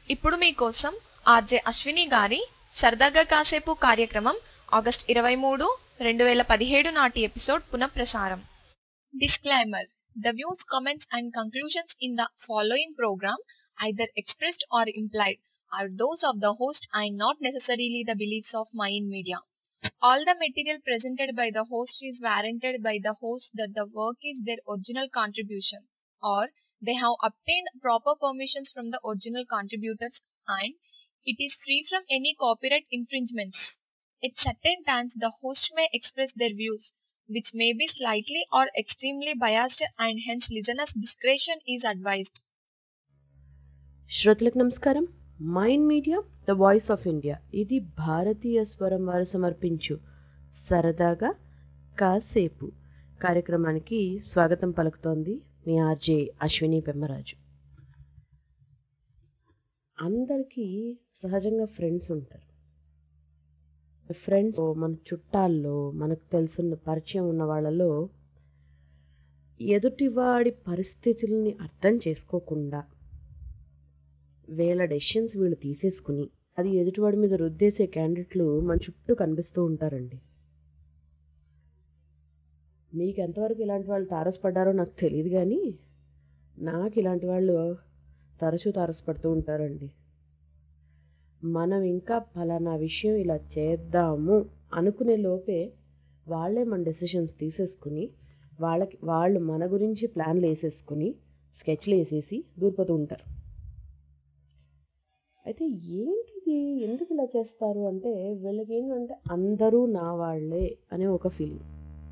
ఇప్పుడు మీకోసం ఆర్జే అశ్విని గారి సరదాగా కాసేపు కార్యక్రమం ఆగస్ట్ ఇరవై మూడు రెండు వేల పదిహేడు నాటి ఎపిసోడ్ పునఃప్రసారం disclaimer the views comments and conclusions in the following programme either expressed or implied are those of the host and not necessarily the beliefs of Mayan Media. All the material presented by the host is warranted by the host that the work is their original contribution or they have obtained proper permissions from the original contributors and it is free from any copyright infringements. At certain times, the host may express their views, which may be slightly or extremely biased, and hence listeners' discretion is advised. శ్రోతలకు నమస్కారం Mind Media the voice of India ఇది భారతీయ స్వరం వారు సమర్పించు సరదాగా కాసేపు కార్యక్రమానికి స్వాగతం పలుకుతోంది మీ ఆర్జే అశ్విని పెమ్మరాజు అందరికీ సహజంగా ఫ్రెండ్స్ ఉంటారు ఫ్రెండ్స్ మన చుట్టాల్లో మనకు తెలుసున్న పరిచయం ఉన్న వాళ్ళలో ఎదుటివాడి పరిస్థితుల్ని అర్థం చేసుకోకుండా వేల డెసిషన్స్ వీళ్ళు తీసేసుకుని అది ఎదుటివాడి మీద రుద్దేసే క్యాండిడేట్లు మన చుట్టూ కనిపిస్తూ ఉంటారండి మీకు ఎంతవరకు ఇలాంటి వాళ్ళు తారసపడ్డారో నాకు తెలియదు కానీ నాకు ఇలాంటి వాళ్ళు తరచూ తారసపడుతూ ఉంటారండి మనం ఇంకా ఫలానా విషయం ఇలా చేద్దాము అనుకునే లోపే వాళ్ళే మన డెసిషన్స్ తీసేసుకుని వాళ్ళకి వాళ్ళు మన గురించి ప్లాన్లు వేసేసుకుని స్కెచ్లు వేసేసి దూరిపోతూ ఉంటారు అయితే ఏంటిది ఎందుకు ఇలా చేస్తారు అంటే వీళ్ళకి ఏంటంటే అందరూ నా వాళ్ళే అనే ఒక ఫీలింగ్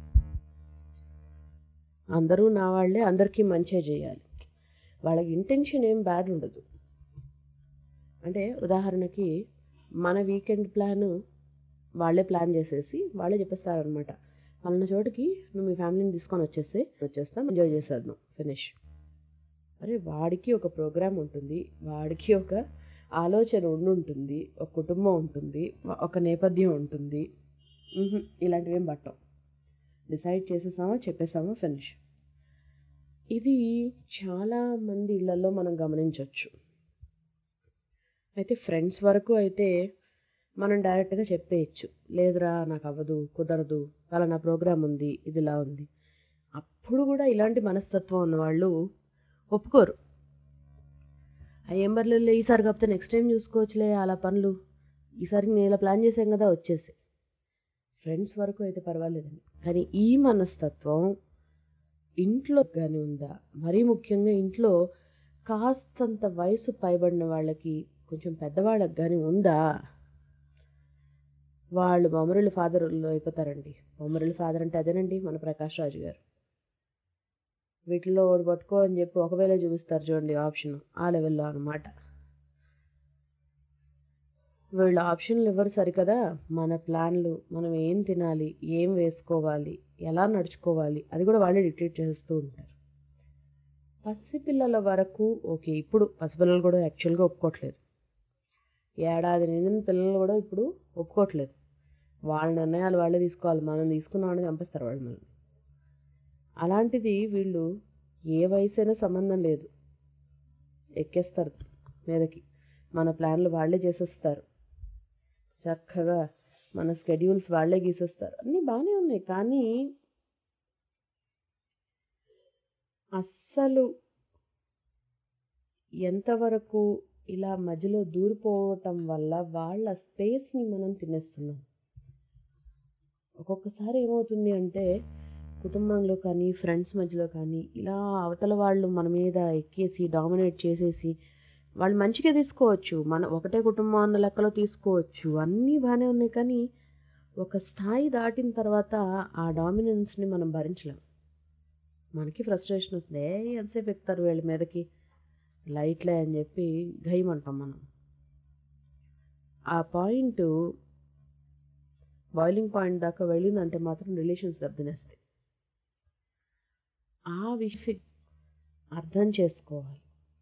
అందరూ నా వాళ్ళే అందరికీ మంచిగా చేయాలి వాళ్ళకి ఇంటెన్షన్ ఏం బ్యాడ్ ఉండదు అంటే ఉదాహరణకి మన వీకెండ్ ప్లాన్ వాళ్ళే ప్లాన్ చేసేసి వాళ్ళే చెప్పేస్తారనమాట పలానా చోటుకి నువ్వు మీ ఫ్యామిలీని తీసుకొని వచ్చేస్తే వచ్చేస్తాం ఎంజాయ్ చేసేద్దాం ఫినిష్ అరే వాడికి ఒక ప్రోగ్రామ్ ఉంటుంది వాడికి ఒక ఆలోచన ఉండుంటుంది ఒక కుటుంబం ఉంటుంది ఒక నేపథ్యం ఉంటుంది ఇలాంటివి ఏం పట్టం డిసైడ్ చేసేసామా చెప్పేసామా ఫినిష్ ఇది చాలా మంది ఇళ్లలో మనం గమనించవచ్చు అయితే ఫ్రెండ్స్ వరకు అయితే మనం డైరెక్ట్గా చెప్పేయచ్చు లేదురా నాకు అవ్వదు కుదరదు నా ప్రోగ్రామ్ ఉంది ఇదిలా ఉంది అప్పుడు కూడా ఇలాంటి మనస్తత్వం ఉన్నవాళ్ళు ఒప్పుకోరు ఏం బర్లేదు ఈసారి కాకపోతే నెక్స్ట్ టైం చూసుకోవచ్చులే అలా పనులు ఈసారి నేను ఇలా ప్లాన్ చేశాం కదా వచ్చేసి ఫ్రెండ్స్ వరకు అయితే పర్వాలేదండి కానీ ఈ మనస్తత్వం ఇంట్లో కానీ ఉందా మరీ ముఖ్యంగా ఇంట్లో కాస్తంత వయసు పైబడిన వాళ్ళకి కొంచెం పెద్దవాళ్ళకి కానీ ఉందా వాళ్ళు బొమ్మరుల ఫాదర్లు అయిపోతారండి బొమ్మరుల ఫాదర్ అంటే అదేనండి మన ప్రకాష్ రాజు గారు వీటిలో ఒకటి పట్టుకో అని చెప్పి ఒకవేళ చూపిస్తారు చూడండి ఆప్షన్ ఆ లెవెల్లో అనమాట వీళ్ళు ఆప్షన్లు ఇవ్వరు సరికదా మన ప్లాన్లు మనం ఏం తినాలి ఏం వేసుకోవాలి ఎలా నడుచుకోవాలి అది కూడా వాళ్ళే డిక్టేట్ చేస్తూ ఉంటారు పసిపిల్లల వరకు ఓకే ఇప్పుడు పసిపిల్లలు కూడా యాక్చువల్గా ఒప్పుకోవట్లేదు ఏడాది నిండిన పిల్లలు కూడా ఇప్పుడు ఒప్పుకోవట్లేదు వాళ్ళ నిర్ణయాలు వాళ్ళే తీసుకోవాలి మనం తీసుకున్నామని చంపేస్తారు వాళ్ళు మనల్ని అలాంటిది వీళ్ళు ఏ వయసైనా సంబంధం లేదు ఎక్కేస్తారు మీదకి మన ప్లాన్లు వాళ్ళే చేసేస్తారు చక్కగా మన స్కెడ్యూల్స్ వాళ్ళే గీసేస్తారు అన్నీ బాగానే ఉన్నాయి కానీ అస్సలు ఎంతవరకు ఇలా మధ్యలో దూరిపోవటం వల్ల వాళ్ళ స్పేస్ని మనం తినేస్తున్నాం ఒక్కొక్కసారి ఏమవుతుంది అంటే కుటుంబంలో కానీ ఫ్రెండ్స్ మధ్యలో కానీ ఇలా అవతల వాళ్ళు మన మీద ఎక్కేసి డామినేట్ చేసేసి వాళ్ళు మంచిగా తీసుకోవచ్చు మన ఒకటే కుటుంబం అన్న లెక్కలో తీసుకోవచ్చు అన్నీ బాగానే ఉన్నాయి కానీ ఒక స్థాయి దాటిన తర్వాత ఆ డామినెన్స్ని మనం భరించలేం మనకి ఫ్రస్ట్రేషన్ వస్తుంది ఏ ఎంతసేపు ఎక్కుతారు వీళ్ళ మీదకి లైట్లే అని చెప్పి గయమంటాం మనం ఆ పాయింట్ బాయిలింగ్ పాయింట్ దాకా వెళ్ళిందంటే మాత్రం రిలేషన్స్ దెబ్బతినేస్తాయి ఆ విషయం అర్థం చేసుకోవాలి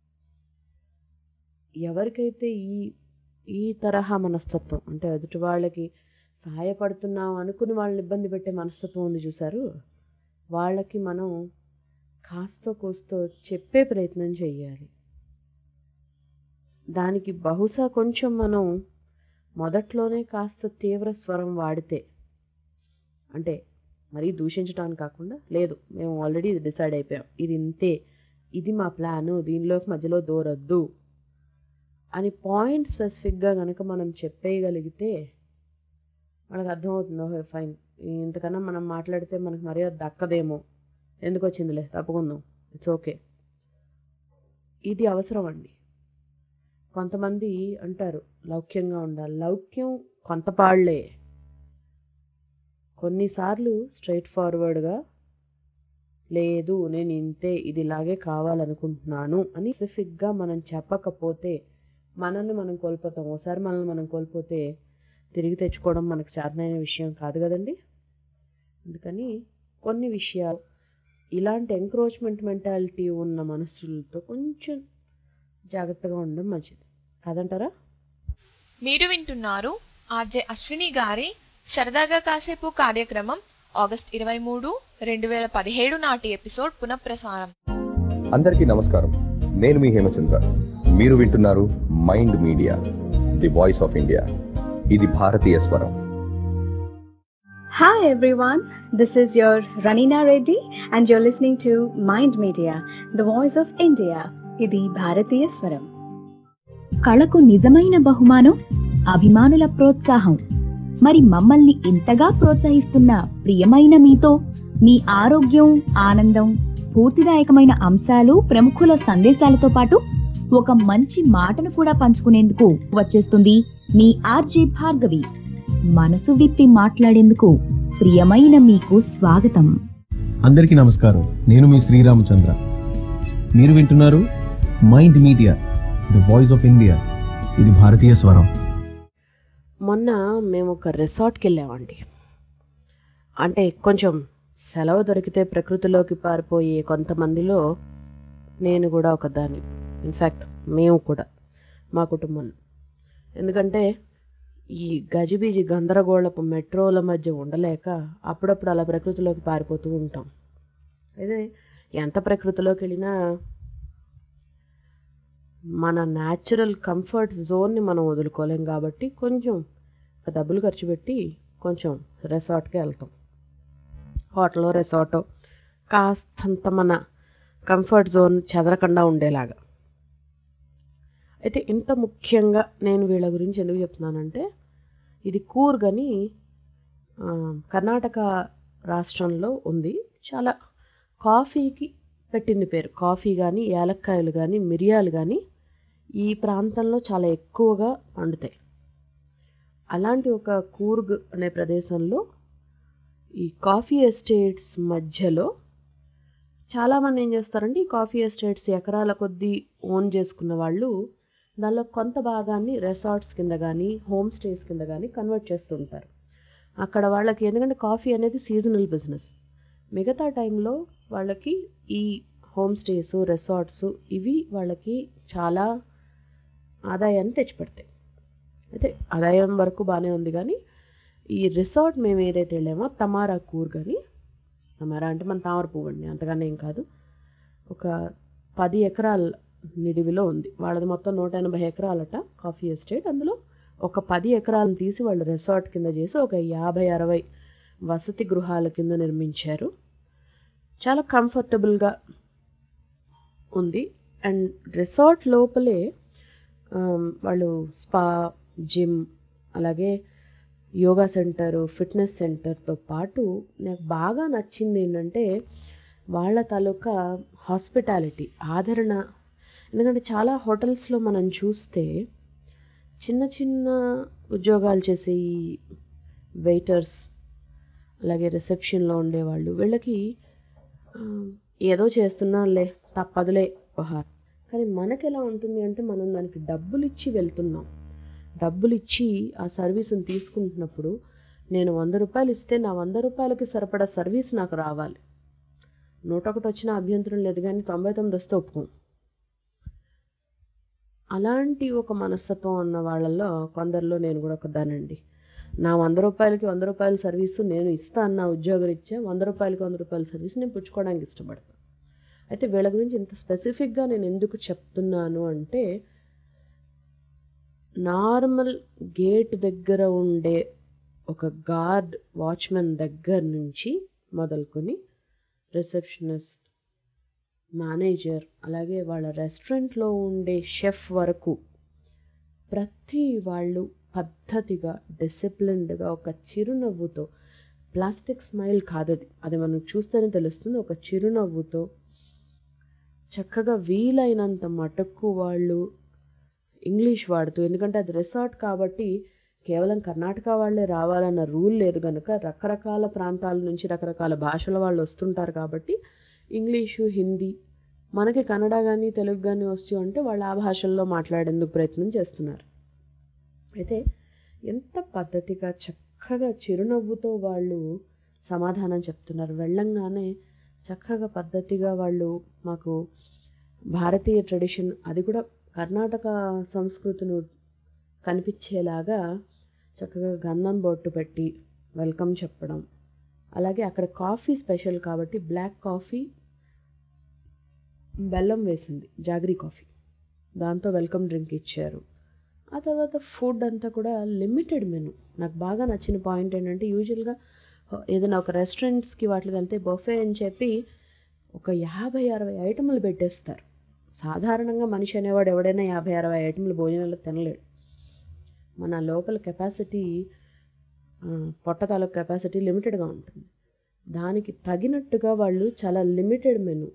ఎవరికైతే ఈ ఈ తరహా మనస్తత్వం అంటే ఎదుటి వాళ్ళకి సహాయపడుతున్నాం అనుకుని వాళ్ళని ఇబ్బంది పెట్టే మనస్తత్వం ఉంది చూసారు వాళ్ళకి మనం కాస్తో కూస్తో చెప్పే ప్రయత్నం చెయ్యాలి దానికి బహుశా కొంచెం మనం మొదట్లోనే కాస్త తీవ్ర స్వరం వాడితే అంటే మరీ దూషించడానికి కాకుండా లేదు మేము ఆల్రెడీ డిసైడ్ అయిపోయాం ఇది ఇంతే ఇది మా ప్లాను దీనిలోకి మధ్యలో దూరొద్దు అని పాయింట్ స్పెసిఫిక్గా కనుక మనం చెప్పేయగలిగితే మనకు అర్థమవుతుందో ఫైన్ ఇంతకన్నా మనం మాట్లాడితే మనకు మర్యాద దక్కదేమో ఎందుకు వచ్చిందిలే తప్పుకుందాం ఇట్స్ ఓకే ఇది అవసరం అండి కొంతమంది అంటారు లౌక్యంగా ఉండాలి లౌక్యం కొంత పాళ్లే కొన్నిసార్లు స్ట్రైట్ ఫార్వర్డ్గా లేదు నేను ఇంతే ఇది ఇలాగే కావాలనుకుంటున్నాను అని స్పెసిఫిక్గా మనం చెప్పకపోతే మనల్ని మనం కోల్పోతాం ఒకసారి మనల్ని మనం కోల్పోతే తిరిగి తెచ్చుకోవడం మనకు సాధనమైన విషయం కాదు కదండి అందుకని కొన్ని విషయాలు ఇలాంటి ఎంక్రోచ్మెంట్ మెంటాలిటీ ఉన్న మనసులతో కొంచెం జాగ్రత్తగా ఉండడం మంచిది కాదంటారా మీరు వింటున్నారు ఆర్జే అశ్విని గారి సరదాగా కాసేపు కార్యక్రమం ఆగస్ట్ ఇరవై మూడు రెండు వేల పదిహేడు నాటి ఎపిసోడ్ పునఃప్రసారం అందరికీ నమస్కారం నేను మీ హేమచంద్ర మీరు వింటున్నారు Mind Media the voice of India ఇది భారతీయ స్వరం Hi everyone, this is your Ranina Reddy and you're listening to Mind Media, the voice of India. ఇది భారతీయ స్వరం కళకు నిజమైన బహుమానం అభిమానుల ప్రోత్సాహం మరి మమ్మల్ని ఇంతగా ప్రోత్సహిస్తున్న ప్రియమైన మీతో మీ ఆరోగ్యం ఆనందం స్ఫూర్తిదాయకమైన అంశాలు ప్రముఖుల సందేశాలతో పాటు ఒక మంచి మాటను కూడా పంచుకునేందుకు వచ్చేస్తుంది మీ ఆర్జే భార్గవి మనసు విప్పి మాట్లాడేందుకు ప్రియమైన మీకు స్వాగతం అందరికీ నమస్కారం నేను మీ శ్రీరామచంద్ర మీరు వింటున్నారు Mind Media the voice of India ఇది భారతీయ స్వరం మొన్న మేము ఒక రిసార్ట్కి వెళ్ళామండి అంటే కొంచెం సెలవు దొరికితే ప్రకృతిలోకి పారిపోయే కొంతమందిలో నేను కూడా ఒకదాన్ని ఇన్ఫ్యాక్ట్ మేము కూడా మా కుటుంబంలో ఎందుకంటే ఈ గజిబిజి గందరగోళపు మెట్రోల మధ్య ఉండలేక అప్పుడప్పుడు అలా ప్రకృతిలోకి పారిపోతూ ఉంటాం అయితే ఎంత ప్రకృతిలోకి వెళ్ళినా మన న్యాచురల్ కంఫర్ట్ జోన్ని మనం వదులుకోలేం కాబట్టి కొంచెం డబ్బులు ఖర్చు పెట్టి కొంచెం రెసార్ట్కి వెళ్తాం హోటలో రెసార్టో కాస్తంత మన కంఫర్ట్ జోన్ చెదరకుండా ఉండేలాగా అయితే ఇంత ముఖ్యంగా నేను వీళ్ళ గురించి ఎందుకు చెప్తున్నానంటే ఇది కూర్గ్ అని ఆ, కర్ణాటక రాష్ట్రంలో ఉంది చాలా కాఫీకి పెట్టింది పేరు కాఫీ కానీ యాలక్కాయలు కానీ మిరియాలు కానీ ఈ ప్రాంతంలో చాలా ఎక్కువగా పండుతాయి అలాంటి ఒక కూర్గ్ అనే ప్రదేశంలో ఈ కాఫీ ఎస్టేట్స్ మధ్యలో చాలామంది ఏం చేస్తారంటే ఈ కాఫీ ఎస్టేట్స్ ఎకరాల కొద్దీ ఓన్ చేసుకున్న వాళ్ళు దానిలో కొంత భాగాన్ని రెసార్ట్స్ కింద కానీ హోమ్ స్టేస్ కింద కానీ కన్వర్ట్ చేస్తుంటారు అక్కడ వాళ్ళకి ఎందుకంటే కాఫీ అనేది సీజనల్ బిజినెస్ మిగతా టైంలో వాళ్ళకి ఈ హోమ్ స్టేస్ రెసార్ట్స్ ఇవి వాళ్ళకి చాలా ఆదాయాన్ని తెచ్చిపెడతాయి అయితే ఆదాయం వరకు బాగానే ఉంది కానీ ఈ రిసార్ట్ మేము ఏదైతే వెళ్ళామో తమారా కూర్గ్ అని తమారా అంటే మన తామర పువ్వు అండి అంతగానే ఏం కాదు ఒక పది ఎకరాల నిడివిలో ఉంది వాళ్ళది మొత్తం నూట ఎనభై ఎకరాలట కాఫీ ఎస్టేట్ అందులో ఒక పది ఎకరాలను తీసి వాళ్ళు రిసార్ట్ కింద చేసి ఒక యాభై అరవై వసతి గృహాల కింద నిర్మించారు చాలా కంఫర్టబుల్గా ఉంది అండ్ రిసార్ట్ లోపలే ఆమ్, వాళ్ళు స్పా జిమ్ అలాగే యోగా సెంటర్ ఫిట్నెస్ సెంటర్తో పాటు నాకు బాగా నచ్చింది ఏంటంటే వాళ్ళ తాలూకా హాస్పిటాలిటీ ఆదరణ ఎందుకంటే చాలా హోటల్స్లో మనం చూస్తే చిన్న చిన్న ఉద్యోగాలు చేసే ఈ వెయిటర్స్ అలాగే రిసెప్షన్లో ఉండేవాళ్ళు వీళ్ళకి ఆ, ఏదో చేస్తున్నాంలే తప్పదులే ఉపహారం కానీ మనకి ఎలా ఉంటుంది అంటే మనం దానికి డబ్బులు ఇచ్చి వెళ్తున్నాం డబ్బులు ఇచ్చి ఆ సర్వీస్ని తీసుకుంటున్నప్పుడు నేను వంద రూపాయలు ఇస్తే నా వంద రూపాయలకి సరిపడా సర్వీస్ నాకు రావాలి నూట ఒకటి వచ్చిన అభ్యంతరం లేదు కానీ తొంభై తొమ్మిది వస్తే ఒప్పుకోం అలాంటి ఒక మనస్తత్వం ఉన్న వాళ్ళల్లో కొందరిలో నేను కూడా ఒకదానండి నా వంద రూపాయలకి వంద రూపాయల సర్వీసు నేను ఇస్తాను నా ఉద్యోగరీత్యా వంద రూపాయలకి వంద రూపాయల సర్వీస్ నేను పుచ్చుకోవడానికి ఇష్టపడతాను అయితే వీళ్ళ గురించి ఇంత స్పెసిఫిక్గా నేను ఎందుకు చెప్తున్నాను అంటే నార్మల్ గేట్ దగ్గర ఉండే ఒక గార్డ్ వాచ్మెన్ దగ్గర నుంచి మొదలుకొని రిసెప్షనిస్ట్ మేనేజర్ అలాగే వాళ్ళ రెస్టారెంట్లో ఉండే షెఫ్ వరకు ప్రతి వాళ్ళు పద్ధతిగా డిసిప్లిన్డ్గా ఒక చిరునవ్వుతో ప్లాస్టిక్ స్మైల్ కాదది అది మనం చూస్తేనే తెలుస్తుంది ఒక చిరునవ్వుతో చక్కగా వీలైనంత మటుకు వాళ్ళు ఇంగ్లీష్ వాడుతూ ఎందుకంటే అది రిసార్ట్ కాబట్టి కేవలం కర్ణాటక వాళ్ళే రావాలన్న రూల్ లేదు కనుక రకరకాల ప్రాంతాల నుంచి రకరకాల భాషల వాళ్ళు వస్తుంటారు కాబట్టి ఇంగ్లీషు హిందీ మనకి కన్నడ కానీ తెలుగు కానీ వచ్చు అంటే వాళ్ళు ఆ భాషల్లో మాట్లాడేందుకు ప్రయత్నం చేస్తున్నారు అయితే ఎంత పద్ధతిగా చక్కగా చిరునవ్వుతో వాళ్ళు సమాధానం చెప్తున్నారు వెళ్ళంగానే చక్కగా పద్ధతిగా వాళ్ళు మాకు భారతీయ ట్రెడిషన్ అది కూడా కర్ణాటక సంస్కృతిని కనిపించేలాగా చక్కగా గంధం బొట్టు పెట్టి వెల్కమ్ చెప్పడం అలాగే అక్కడ కాఫీ స్పెషల్ కాబట్టి బ్లాక్ కాఫీ బెల్లం వేసింది జాగరీ కాఫీ దాంతో వెల్కమ్ డ్రింక్ ఇచ్చారు ఆ తర్వాత ఫుడ్ అంతా కూడా లిమిటెడ్ మెను నాకు బాగా నచ్చిన పాయింట్ ఏంటంటే యూజువల్గా ఏదైనా ఒక రెస్టారెంట్స్కి వాటికి వెళ్తే బొఫే అని చెప్పి ఒక యాభై అరవై ఐటమ్లు పెట్టేస్తారు సాధారణంగా మనిషి అనేవాడు ఎవడైనా యాభై అరవై ఐటమ్లు భోజనాలు తినలేడు మన లోపల కెపాసిటీ పొట్ట తాలూకు కెపాసిటీ లిమిటెడ్గా ఉంటుంది దానికి తగినట్టుగా వాళ్ళు చాలా లిమిటెడ్ మెను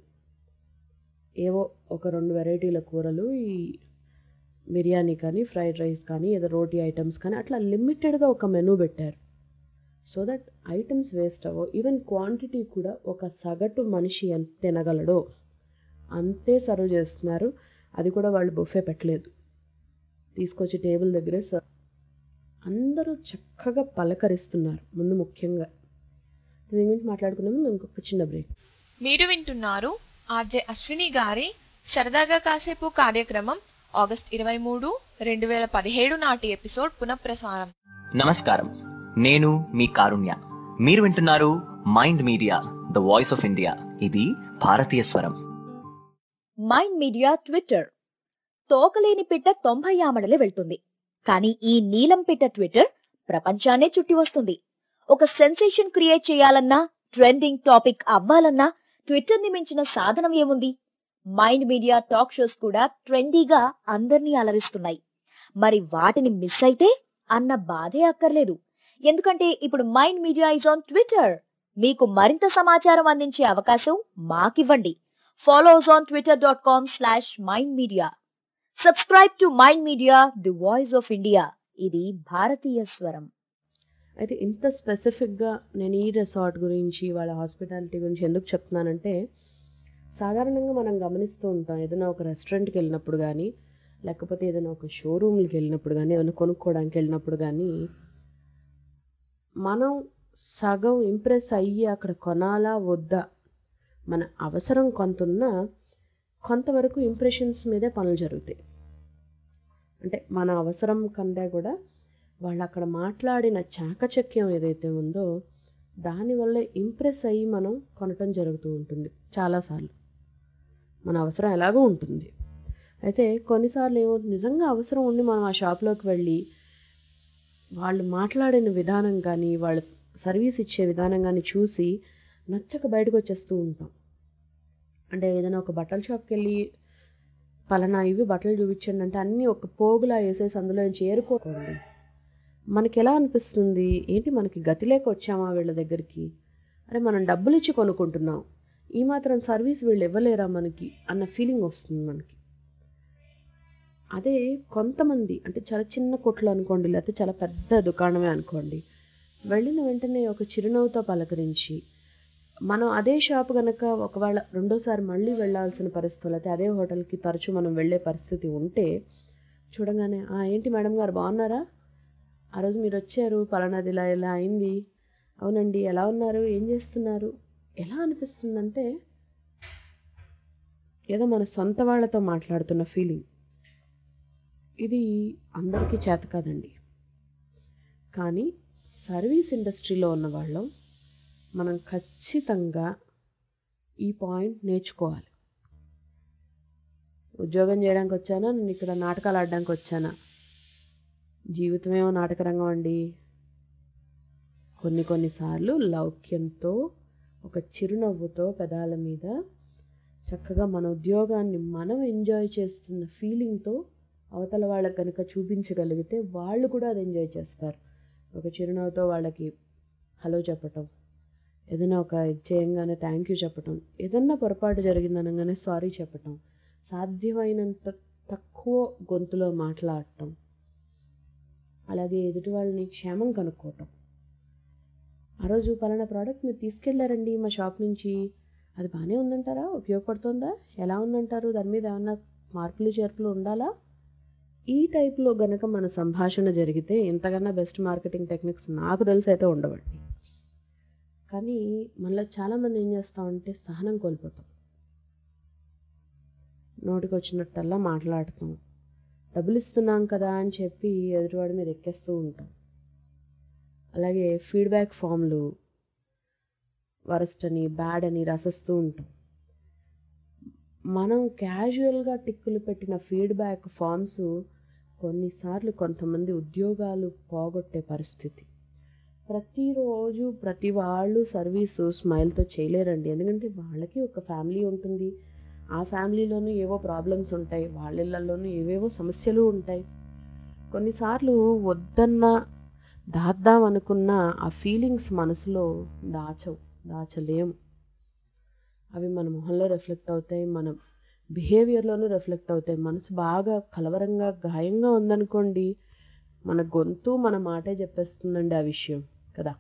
ఏవో ఒక రెండు వెరైటీల కూరలు ఈ బిర్యానీ కానీ ఫ్రైడ్ రైస్ కానీ ఏదో రోటీ ఐటమ్స్ కానీ అట్లా లిమిటెడ్గా ఒక మెనూ పెట్టారు సో దట్ ఐటమ్స్ వేస్ట్ అవ్వో ఈవెన్ క్వాంటిటీ కూడా ఒక సగటు మనిషి ఎంత తినగలడో అంతే సర్వ్ చేస్తున్నారు అది కూడా వాళ్ళు బుఫే పెట్టలేదు తీసుకొచ్చి టేబుల్ దగ్గరే సర్వ్ అందరూ చక్కగా పలకరిస్తున్నారు ముందు ముఖ్యంగా దీని గురించి మాట్లాడుకునే ముందు ఇంకొక చిన్న బ్రేక్ మీరు వింటున్నారు ఆర్జే అశ్విని గారి సరదాగా కాసేపు కార్యక్రమం ఆగస్ట్ ఇరవై మూడు రెండు వేల పదిహేడు నాటి ఎపిసోడ్ పునఃప్రసారం నమస్కారం నేను మీ కారుణ్య మీరు వింటున్నారు Mind Media the voice of India ఇది భారతీయ స్వరం మైండ్ మీడియా ట్విట్టర్ తోకలేని పిట్ట తొంభై ఆమడలే వెళ్తుంది కానీ ఈ నీలం పిట్ట ట్విట్టర్ ప్రపంచాన్నే చుట్టి వస్తుంది ఒక సెన్సేషన్ క్రియేట్ చేయాలన్నా ట్రెండింగ్ టాపిక్ అవ్వాలన్నా ట్విట్టర్ ని మించిన సాధనం ఏముంది మైండ్ మీడియా టాక్ షోస్ కూడా ట్రెండీగా అందర్నీ అలరిస్తున్నాయి మరి వాటిని మిస్ అయితే అన్న బాధే అక్కర్లేదు ఎందుకంటే ఇప్పుడు Mind Media is on Twitter మీకు మరింత సమాచారం అందించే అవకాశం మాకివ్వండి follow us on Twitter dot com slash Mind Media subscribe to Mind Media the voice of India ఇది భారతీయ స్వరం అయితే ఇంత స్పెసిఫిక్గా నేను ఈ రిసార్ట్ గురించి వాళ్ళ హాస్పిటాలిటీ గురించి ఎందుకు చెప్తున్నానంటే సాధారణంగా మనం గమనిస్తూ ఉంటాం ఏదైనా ఒక రెస్టారెంట్కి వెళ్ళినప్పుడు కానీ లేకపోతే ఏదైనా ఒక షోరూమ్కి వెళ్ళినప్పుడు కానీ ఏదైనా కొనుక్కోవడానికి వెళ్ళినప్పుడు కానీ మనం సగం ఇంప్రెస్ అయ్యి అక్కడ కొనాలా వద్దా మన అవసరం కొంత ఉన్నా కొంతవరకు ఇంప్రెషన్స్ మీదే పనులు జరుగుతాయి అంటే మన అవసరం కంటే కూడా వాళ్ళు అక్కడ మాట్లాడిన చాకచక్యం ఏదైతే ఉందో దానివల్ల ఇంప్రెస్ అయ్యి మనం కొనటం జరుగుతూ ఉంటుంది చాలాసార్లు మన అవసరం ఎలాగో ఉంటుంది అయితే కొన్నిసార్లు ఏమో నిజంగా అవసరం ఉండి మనం ఆ షాప్లోకి వెళ్ళి వాళ్ళు మాట్లాడిన విధానం కానీ వాళ్ళు సర్వీస్ ఇచ్చే విధానం కానీ చూసి నచ్చక బయటకు వచ్చేస్తూ ఉంటాం అంటే ఏదైనా ఒక బట్టల షాప్కి వెళ్ళి పలానా ఇవి బట్టలు చూపించండి అంటే అన్నీ ఒక పోగులా వేసేసి అందులో నుంచి ఏరుకోకండి మనకి ఎలా అనిపిస్తుంది ఏంటి మనకి గతి లేక వచ్చామా వీళ్ళ దగ్గరికి అరే మనం డబ్బులు ఇచ్చి కొనుక్కుంటున్నాం ఈ మాత్రం సర్వీస్ వీళ్ళు ఇవ్వలేరా మనకి అన్న ఫీలింగ్ వస్తుంది మనకి అదే కొంతమంది అంటే చాలా చిన్న కొట్లు అనుకోండి లేకపోతే చాలా పెద్ద దుకాణమే అనుకోండి వెళ్ళిన వెంటనే ఒక చిరునవ్వుతో పలకరించి మనం అదే షాప్ కనుక ఒకవేళ రెండోసారి మళ్ళీ వెళ్ళాల్సిన పరిస్థితులు అయితే అదే హోటల్కి తరచూ మనం వెళ్ళే పరిస్థితి ఉంటే చూడగానే "ఆ, ఏంటి మేడం గారు బాగున్నారా ఆ రోజు మీరు వచ్చారు పలానాది ఇలా ఇలా అయింది అవునండి ఎలా ఉన్నారు ఏం చేస్తున్నారు ఎలా అనిపిస్తుందంటే ఏదో మన సొంత వాళ్ళతో మాట్లాడుతున్న ఫీలింగ్ ఇది అందరికీ చేత కాదండి కానీ సర్వీస్ ఇండస్ట్రీలో ఉన్న వాళ్ళం మనం ఖచ్చితంగా ఈ పాయింట్ నేర్చుకోవాలి ఉద్యోగం చేయడానికి వచ్చానా నేను ఇక్కడ నాటకాలు ఆడడానికి వచ్చానా జీవితమేమో నాటకరంగం అండి కొన్ని కొన్నిసార్లు లౌక్యంతో ఒక చిరునవ్వుతో పెదాల మీద చక్కగా మన ఉద్యోగాన్ని మనం ఎంజాయ్ చేస్తున్న ఫీలింగ్తో అవతల వాళ్ళకి కనుక చూపించగలిగితే వాళ్ళు కూడా అది ఎంజాయ్ చేస్తారు ఒక చిరునవ్వుతో వాళ్ళకి హలో చెప్పటం ఏదైనా ఒక ఇది చేయంగానే థ్యాంక్ యూ చెప్పటం ఏదన్నా పొరపాటు జరిగిందనగానే సారీ చెప్పటం సాధ్యమైనంత తక్కువ గొంతులో మాట్లాడటం అలాగే ఎదుటి వాళ్ళని క్షేమం కనుక్కోవటం ఆ రోజు పలానా ప్రోడక్ట్ మీరు తీసుకెళ్లారండి మా షాప్ నుంచి అది బాగానే ఉందంటారా ఉపయోగపడుతుందా ఎలా ఉందంటారు దాని మీద ఏమన్నా మార్పులు చేర్పులు ఉండాలా ఈ టైప్లో గనక మన సంభాషణ జరిగితే ఇంతకన్నా బెస్ట్ మార్కెటింగ్ టెక్నిక్స్ నాకు తెలిసి అయితే ఉండవండి కానీ మనలో చాలామంది ఏం చేస్తామంటే సహనం కోల్పోతాం నోటికి వచ్చినట్టల్లా మాట్లాడుతాం డబ్బులు ఇస్తున్నాం కదా అని చెప్పి ఎదుటివాడి మీద ఎక్కేస్తూ ఉంటాం అలాగే ఫీడ్బ్యాక్ ఫామ్లు వరస్ట్ అని బ్యాడ్ అని రసిస్తూ ఉంటాం మనం క్యాజువల్గా టిక్కులు పెట్టిన ఫీడ్బ్యాక్ ఫామ్స్ కొన్నిసార్లు కొంతమంది ఉద్యోగాలు పోగొట్టే పరిస్థితి ప్రతిరోజు ప్రతి వాళ్ళు సర్వీసు స్మైల్తో చేయలేరండి ఎందుకంటే వాళ్ళకి ఒక ఫ్యామిలీ ఉంటుంది ఆ ఫ్యామిలీలోనూ ఏవో ప్రాబ్లమ్స్ ఉంటాయి వాళ్ళ ఇళ్ళల్లోనూ ఏవేవో సమస్యలు ఉంటాయి కొన్నిసార్లు వద్దన్న దాద్దాం అనుకున్న ఆ ఫీలింగ్స్ మనసులో దాచవు దాచలేము అవి మన మొహంలో రిఫ్లెక్ట్ అవుతాయి మన బిహేవియర్లోనూ రిఫ్లెక్ట్ అవుతాయి మనసు బాగా కలవరంగా గాయంగా ఉందనుకోండి మన గొంతు మన మాటే చెప్పేస్తుందండి ఆ విషయం కదా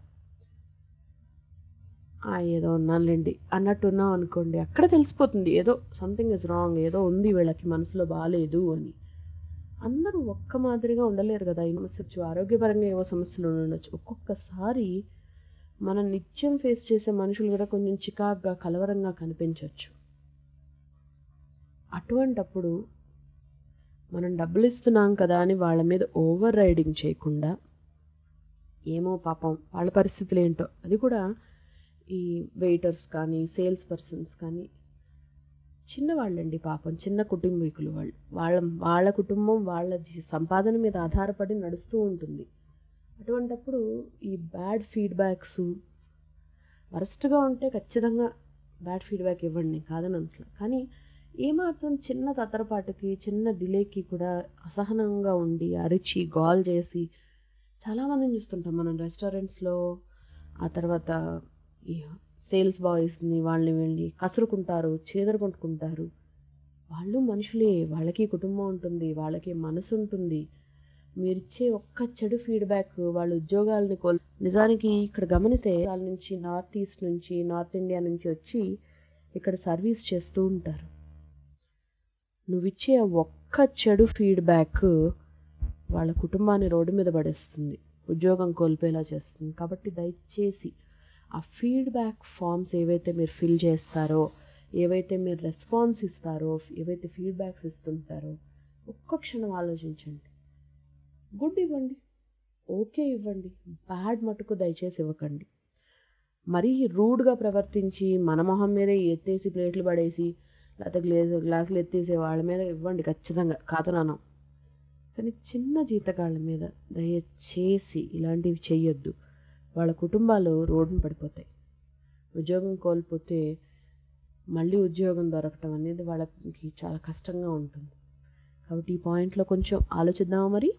ఆ ఏదో ఉన్నానులేండి అన్నట్టు ఉన్నాం అనుకోండి అక్కడ తెలిసిపోతుంది ఏదో సంథింగ్ ఇస్ రాంగ్ ఏదో ఉంది వీళ్ళకి మనసులో బాగాలేదు అని అందరూ ఒక్క మాదిరిగా ఉండలేరు కదా ఈ సమస్య ఆరోగ్యపరంగా ఏవో సమస్యలు ఉండొచ్చు ఒక్కొక్కసారి మనం నిత్యం ఫేస్ చేసే మనుషులు కూడా కొంచెం చికాగ్గా కలవరంగా కనిపించవచ్చు అటువంటప్పుడు మనం డబ్బులు ఇస్తున్నాం కదా అని వాళ్ళ మీద ఓవర్ రైడింగ్ చేయకుండా ఏమో పాపం వాళ్ళ పరిస్థితులు ఏంటో అది కూడా ఈ వెయిటర్స్ కానీ సేల్స్ పర్సన్స్ కానీ చిన్నవాళ్ళండి పాపం చిన్న కుటుంబీకులు వాళ్ళు వాళ్ళ వాళ్ళ కుటుంబం వాళ్ళ జీ- సంపాదన మీద ఆధారపడి నడుస్తూ ఉంటుంది అటువంటప్పుడు ఈ బ్యాడ్ ఫీడ్బ్యాక్స్ వరస్ట్గా ఉంటే ఖచ్చితంగా బ్యాడ్ ఫీడ్బ్యాక్ ఇవ్వండి కాదని అంటలే కానీ ఏమాత్రం చిన్న తత్తరపాటుకి చిన్న డిలేకి కూడా అసహనంగా ఉండి అరిచి గోల్ చేసి చాలామందిని చూస్తుంటాం మనం రెస్టారెంట్స్లో ఆ తర్వాత ఈ సేల్స్ బాయ్స్ని వాళ్ళని వీళ్ళని కసురుకుంటారు చేదరుకుంటుకుంటారు వాళ్ళు మనుషులే వాళ్ళకి కుటుంబం ఉంటుంది వాళ్ళకి మనసు ఉంటుంది మీరిచ్చే ఒక్క చెడు ఫీడ్బ్యాక్ వాళ్ళ ఉద్యోగాలని కోల్ నిజానికి ఇక్కడ గమనిస్తే వాళ్ళ నుంచి నార్త్ ఈస్ట్ నుంచి నార్త్ ఇండియా నుంచి వచ్చి ఇక్కడ సర్వీస్ చేస్తూ ఉంటారు నువ్విచ్చే ఆ ఒక్క చెడు ఫీడ్బ్యాక్ వాళ్ళ కుటుంబాన్ని రోడ్డు మీద పడేస్తుంది ఉద్యోగం కోల్పోయేలా చేస్తుంది కాబట్టి దయచేసి ఆ ఫీడ్బ్యాక్ ఫామ్స్ ఏవైతే మీరు ఫిల్ చేస్తారో ఏవైతే మీరు రెస్పాన్స్ ఇస్తారో ఏవైతే ఫీడ్బ్యాక్స్ ఇస్తుంటారో ఒక్క క్షణం ఆలోచించండి గుడ్ ఇవ్వండి ఓకే ఇవ్వండి బ్యాడ్ మటుకు దయచేసి ఇవ్వకండి మరీ రూడ్గా ప్రవర్తించి మన మొహం మీదే ఎత్తేసి ప్లేట్లు పడేసి లేకపోతే గ్లేజ్ గ్లాసులు ఎత్తేసే వాళ్ళ మీద ఇవ్వండి ఖచ్చితంగా కాతనానం కానీ చిన్న జీతగాళ్ళ మీద దయచేసి ఇలాంటివి చెయ్యొద్దు వాళ్ళ కుటుంబాలు రోడ్డున పడిపోతాయి ఉద్యోగం కోల్పోతే మళ్ళీ ఉద్యోగం దొరకటం అనేది వాళ్ళకి చాలా కష్టంగా ఉంటుంది కాబట్టి ఈ పాయింట్లో కొంచెం ఆలోచిద్దామా మరి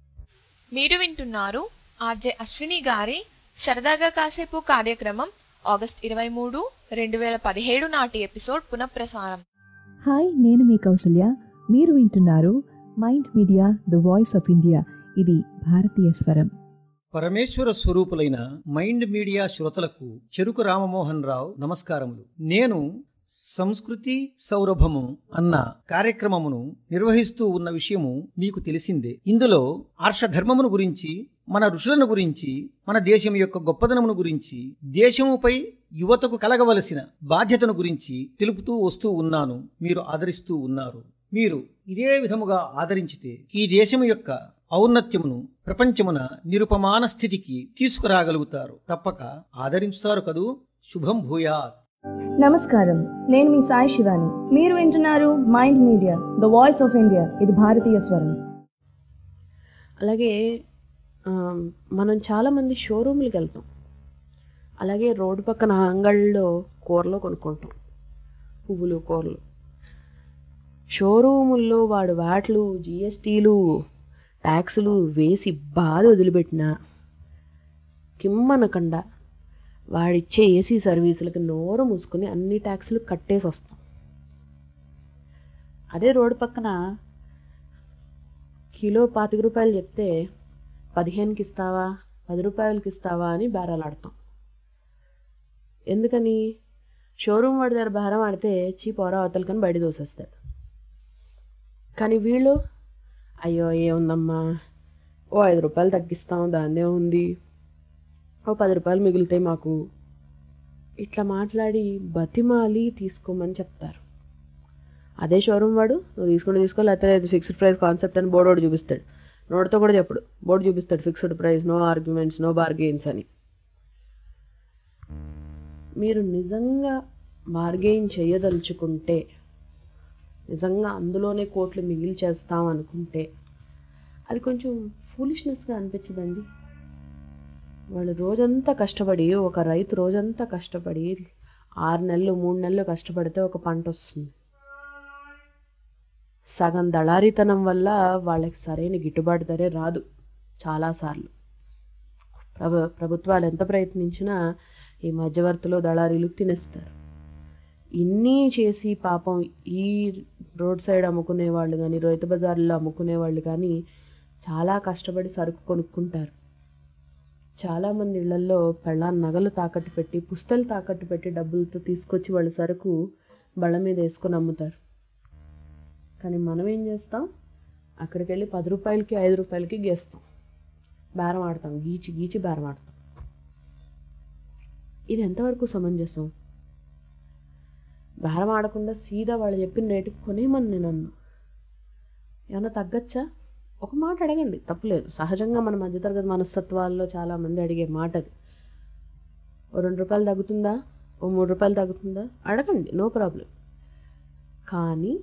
మీరు వింటున్నారు ఆర్జే అశ్విని గారి సరదాగా కాసేపు కార్యక్రమం ఆగస్ట్ ఇరవై మూడు రెండు వేల పదిహేడు నాటి ఎపిసోడ్ పునఃప్రసారం హాయ్ నేను మీ కౌసల్య మీరు వింటున్నారు Mind Media the voice of India ఇది భారతీయ స్వరం పరమేశ్వర స్వరూపులైన మైండ్ మీడియా శ్రోతలకు చెరుకు రామమోహన్ రావు నమస్కారములు నేను సంస్కృతి సౌరభము అన్న కార్యక్రమమును నిర్వహిస్తూ ఉన్న విషయము మీకు తెలిసిందే ఇందులో ఆర్షధర్మమును గురించి మన ఋషులను గురించి మన దేశం యొక్క గొప్పదనమును గురించి దేశముపై యువతకు కలగవలసిన బాధ్యతను గురించి తెలుపుతూ వస్తూ ఉన్నాను మీరు ఆదరిస్తూ ఉన్నారు మీరు ఇదే విధముగా ఆదరించితే ఈ దేశము యొక్క ఔన్నత్యమును ప్రపంచమున నిరుపమాన స్థితికి తీసుకురాగలుగుతారు తప్పక ఆదరించుతారు కదూ శుభం భూయాత్ నమస్కారం నేను మీ సాయి శివాని మీరు వింటున్నారు Mind Media the voice of India ఇది భారతీయ స్వరం అలాగే ఆ, మనం చాలామంది షోరూమ్లకి వెళ్తాం అలాగే రోడ్డు పక్కన అంగళ్ళలో కూరలు కొనుక్కుంటాం పువ్వులు కూరలు షోరూముల్లో వాడు వాట్లు జిఎస్టీలు ట్యాక్సులు వేసి బాధ వదిలిపెట్టినా కిమ్మనకుండా వాడిచ్చే ఏసీ సర్వీసులకి నోరు మూసుకొని అన్ని ట్యాక్సులు కట్టేసి వస్తాం అదే రోడ్డు పక్కన కిలో పాతిక రూపాయలు చెప్తే పదిహేనుకి ఇస్తావా పది రూపాయలకి ఇస్తావా అని బేరాలాడతాం ఎందుకని షోరూమ్ వాడి దగ్గర బేరం ఆడితే చీపోరా అవతలకని బయట దోసేస్తాడు కానీ వీళ్ళు అయ్యో ఏముందమ్మా ఓ ఐదు రూపాయలు తగ్గిస్తాం దాన్నే ఉంది ఓ పది రూపాయలు మిగులుతాయి మాకు ఇట్లా మాట్లాడి బతిమాలి తీసుకోమని చెప్తారు అదే షోరూమ్ వాడు నువ్వు తీసుకుంటే తీసుకో లేకపోతే ఫిక్స్డ్ ప్రైస్ కాన్సెప్ట్ అని బోర్డు ఒకటి చూపిస్తాడు నోటితో కూడా చెప్పడు బోర్డు చూపిస్తాడు fixed price no arguments no bargains అని మీరు నిజంగా బార్గెయిన్ చేయదలుచుకుంటే నిజంగా అందులోనే కోట్లు మిగిలి చేస్తాం అనుకుంటే అది కొంచెం ఫూలిష్నెస్గా అనిపించదండి వాళ్ళు రోజంతా కష్టపడి ఒక రైతు రోజంతా కష్టపడి ఆరు నెలలు మూడు నెలలు కష్టపడితే ఒక పంట వస్తుంది సగం దళారీతనం వల్ల వాళ్ళకి సరైన గిట్టుబాటు ధరే రాదు చాలాసార్లు ప్రభు ప్రభుత్వాలు ఎంత ప్రయత్నించినా ఈ మధ్యవర్తులు దళారీలు తినేస్తారు ఇన్ని చేసి పాపం ఈ రోడ్ సైడ్ అమ్ముకునే వాళ్ళు కానీ రైతు బజార్లో అమ్ముకునే వాళ్ళు కానీ చాలా కష్టపడి సరుకు కొనుక్కుంటారు చాలామంది ఇళ్లలో పెళ్ళాన్ నగలు తాకట్టు పెట్టి పుస్తలు తాకట్టు పెట్టి డబ్బులతో తీసుకొచ్చి వాళ్ళు సరుకు బళ్ళ మీద వేసుకొని అమ్ముతారు కానీ మనం ఏం చేస్తాం అక్కడికి వెళ్ళి పది రూపాయలకి ఐదు రూపాయలకి గేస్తాం బేరం ఆడతాం గీచి గీచి బేరం ఆడతాం ఇది ఎంతవరకు సమంజసం బేరం ఆడకుండా సీదా వాళ్ళు చెప్పిన రేటుకి కొనేమని నేను అన్నా ఏమన్నా తగ్గచ్చా ఒక మాట అడగండి తప్పులేదు సహజంగా మన మధ్యతరగతి మనస్తత్వాల్లో చాలామంది అడిగే మాట అది ఓ రెండు రూపాయలు తగ్గుతుందా ఓ మూడు రూపాయలు తగ్గుతుందా అడగండి నో ప్రాబ్లం కానీ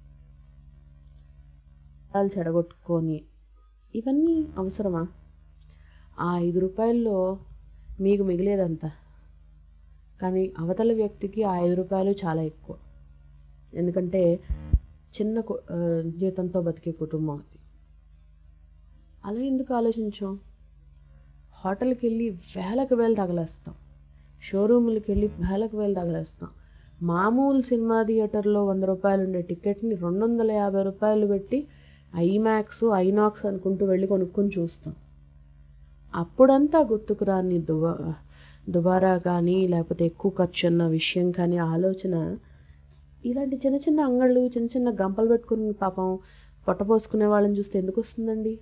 వాళ్ళు చెడగొట్టుకొని ఇవన్నీ అవసరమా ఆ ఐదు రూపాయల్లో మీకు మిగిలేదంతా కానీ అవతల వ్యక్తికి ఆ ఐదు రూపాయలు చాలా ఎక్కువ ఎందుకంటే చిన్న కు- ఆ, జీతంతో బతికే కుటుంబం అది అలా ఎందుకు ఆలోచించాం హోటల్కి వెళ్ళి వేలకు వేలు తగలేస్తాం షోరూములకి వెళ్ళి వేలకు వేలు తగలేస్తాం మామూలు సినిమా థియేటర్లో వంద రూపాయలు ఉండే టికెట్ని రెండు వందల యాభై రూపాయలు పెట్టి ఐమాక్స్ ఐనాక్స్ అనుకుంటూ వెళ్ళి కొనుక్కొని చూస్తాం అప్పుడంతా గుర్తుకు రాని దుబా దుబారా కానీ లేకపోతే ఎక్కువ ఖర్చు అన్న విషయం కానీ ఆలోచన ఇలాంటి చిన్న చిన్న అంగళ్ళు చిన్న చిన్న గంపలు పెట్టుకుని పాపం పొట్టపోసుకునే వాళ్ళని చూస్తే ఎందుకు వస్తుందండి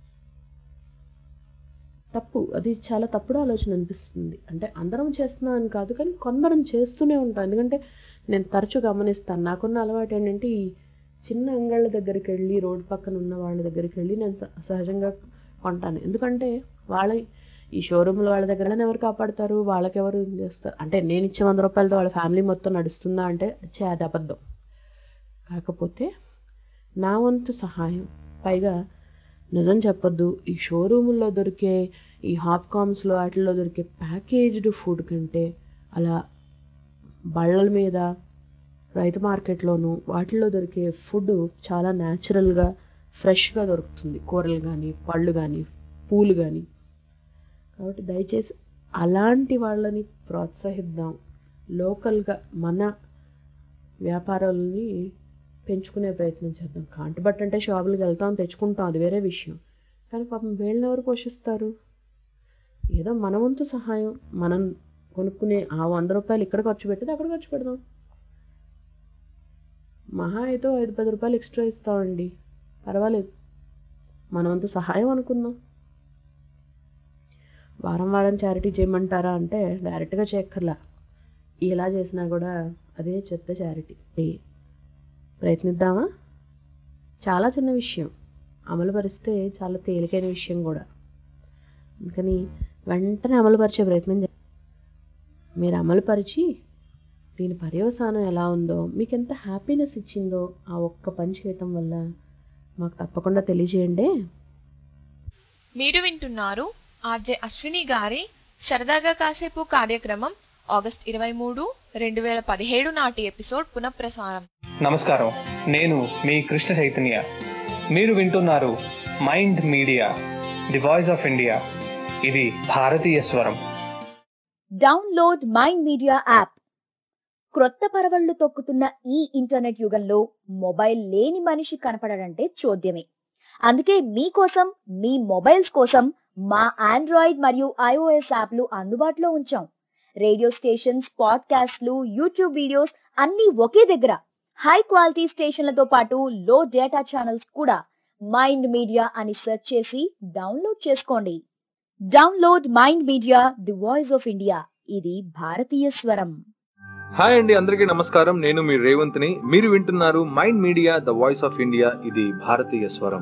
తప్పు అది చాలా తప్పుడు ఆలోచన అనిపిస్తుంది అంటే అందరం చేస్తున్నాం అని కాదు కానీ కొందరం చేస్తూనే ఉంటాం ఎందుకంటే నేను తరచూ గమనిస్తాను నాకున్న అలవాటు ఏంటంటే ఈ చిన్న అంగళ్ళ దగ్గరికి వెళ్ళి రోడ్డు పక్కన ఉన్న వాళ్ళ దగ్గరికి వెళ్ళి నేను స- సహజంగా కొంటాను ఎందుకంటే వాళ్ళ ఈ షోరూమ్ల వాళ్ళ దగ్గర ఎవరు కాపాడతారు వాళ్ళకెవరు ఏం చేస్తారు అంటే నేను ఇచ్చే వంద రూపాయలతో వాళ్ళ ఫ్యామిలీ మొత్తం నడుస్తుందా అంటే చే అది అబద్ధం కాకపోతే నా వంతు సహాయం పైగా నిజం చెప్పొద్దు ఈ షోరూముల్లో దొరికే ఈ హాప్కామ్స్లో వాటిల్లో దొరికే ప్యాకేజ్డ్ ఫుడ్ కంటే అలా బళ్ళల మీద రైతు మార్కెట్లోను వాటిల్లో దొరికే ఫుడ్ చాలా న్యాచురల్గా ఫ్రెష్గా దొరుకుతుంది కూరలు కానీ పళ్ళు కానీ పూలు కానీ కాబట్టి దయచేసి అలాంటి వాళ్ళని ప్రోత్సహిద్దాం లోకల్గా మన వ్యాపారాలని పెంచుకునే ప్రయత్నం చేద్దాం కాంటబట్ట అంటే షాపులకు వెళ్తాం తెచ్చుకుంటాం అది వేరే విషయం కానీ పాపం వీళ్ళని ఎవరు పోషిస్తారు ఏదో మన వంతు సహాయం మనం కొనుక్కునే ఆ వంద రూపాయలు ఇక్కడ ఖర్చు పెట్టేది అక్కడ ఖర్చు పెడదాం మహా అయితే ఓ ఐదు పది రూపాయలు ఎక్స్ట్రా ఇస్తామండి పర్వాలేదు మన వంతు సహాయం అనుకుందాం వారం వారం చారిటీ చేయమంటారా అంటే డైరెక్ట్గా చేయక్కర్లా ఇలా చేసినా కూడా అదే చెత్త చారిటీ ప్రయత్నిద్దామా చాలా చిన్న విషయం అమలు పరిస్తే చాలా తేలికైన విషయం కూడా అందుకని వెంటనే అమలుపరిచే ప్రయత్నం చేయండి మీరు అమలుపరిచి దీని పర్యవసానం ఎలా ఉందో మీకు ఎంత హ్యాపీనెస్ ఇచ్చిందో ఆ ఒక్క పని చేయటం వల్ల మాకు తప్పకుండా తెలియజేయండి మీరు వింటున్నారు ఆర్జే అశ్విని గారి సరదాగా కాసేపు కార్యక్రమం ఆగస్ట్ ఇరవై మూడు రెండు వేల పదిహేడు నాటి ఎపిసోడ్ పునఃప్రసారం నమస్కారం నేను మీ కృష్ణ చైతన్య మీరు వింటున్నారు Mind Media the voice of India ఇది భారతీయ స్వరం డౌన్లోడ్ మైండ్ మీడియా యాప్ క్రొత్త పరవళ్లు తొక్కుతున్న ఈ ఇంటర్నెట్ యుగంలో మొబైల్ లేని మనిషి కనపడడంటే చూద్యమే అందుకే మీకోసం మీ మొబైల్స్ కోసం మా ఆండ్రాయిడ్ మరియు ఐఓఎస్ యాప్లు అందుబాటులో ఉంచాం రేడియో స్టేషన్స్ పాడ్కాస్ట్లు యూట్యూబ్ వీడియోస్ అన్నీ ఒకే దగ్గర హై క్వాలిటీ స్టేషన్లతో పాటు లో డేటా ఛానల్స్ కూడా మైండ్ మీడియా అని సెర్చ్ చేసి డౌన్లోడ్ చేసుకోండి download Mind Media the voice of India ఇది భారతీయ స్వరం హాయ్ అండి అందరికీ నమస్కారం నేను మీ రేవంత్ని మీరు వింటున్నారు Mind Media the voice of India ఇది భారతీయ స్వరం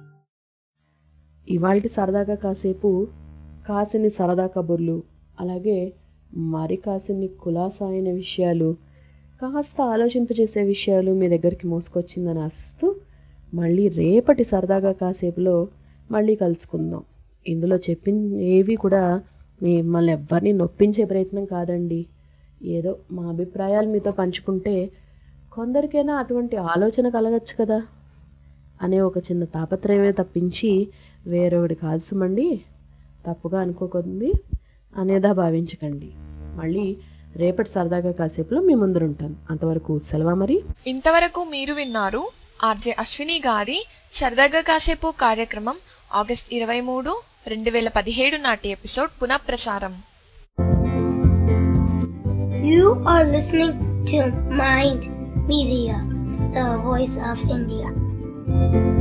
ఇవాళ సరదాగా కాసేపు కాసిని సరదా కబుర్లు అలాగే మరి కాసిని కులాసా అయిన విషయాలు కాస్త ఆలోచింపజేసే విషయాలు మీ దగ్గరికి మోసుకొచ్చిందని ఆశిస్తూ మళ్ళీ రేపటి సరదాగా కాసేపులో మళ్ళీ కలుసుకుందాం ఇందులో చెప్పిన ఏవి కూడా మిమ్మల్ని ఎవ్వరిని నొప్పించే ప్రయత్నం కాదండి ఏదో మా అభిప్రాయాలు మీతో పంచుకుంటే కొందరికైనా అటువంటి ఆలోచన కలగచ్చు కదా అనే ఒక చిన్న తాపత్రయమే తప్పించి వేరొకటి కాల్సుమండి తప్పుగా అనుకోకండి అనేదా భావించకండి మళ్ళీ రేపటి సరదాగా కాసేపులో మీ ముందరుంటాను అంతవరకు సెలవా మరి ఇంతవరకు మీరు విన్నారు ఆర్జే అశ్విని గారి సరదాగా కాసేపు కార్యక్రమం ఆగస్ట్ ఇరవై మూడు రెండు వేల పదిహేడు నాటి ఎపిసోడ్ పునఃప్రసారం You are listening to Mind Media, the voice of India.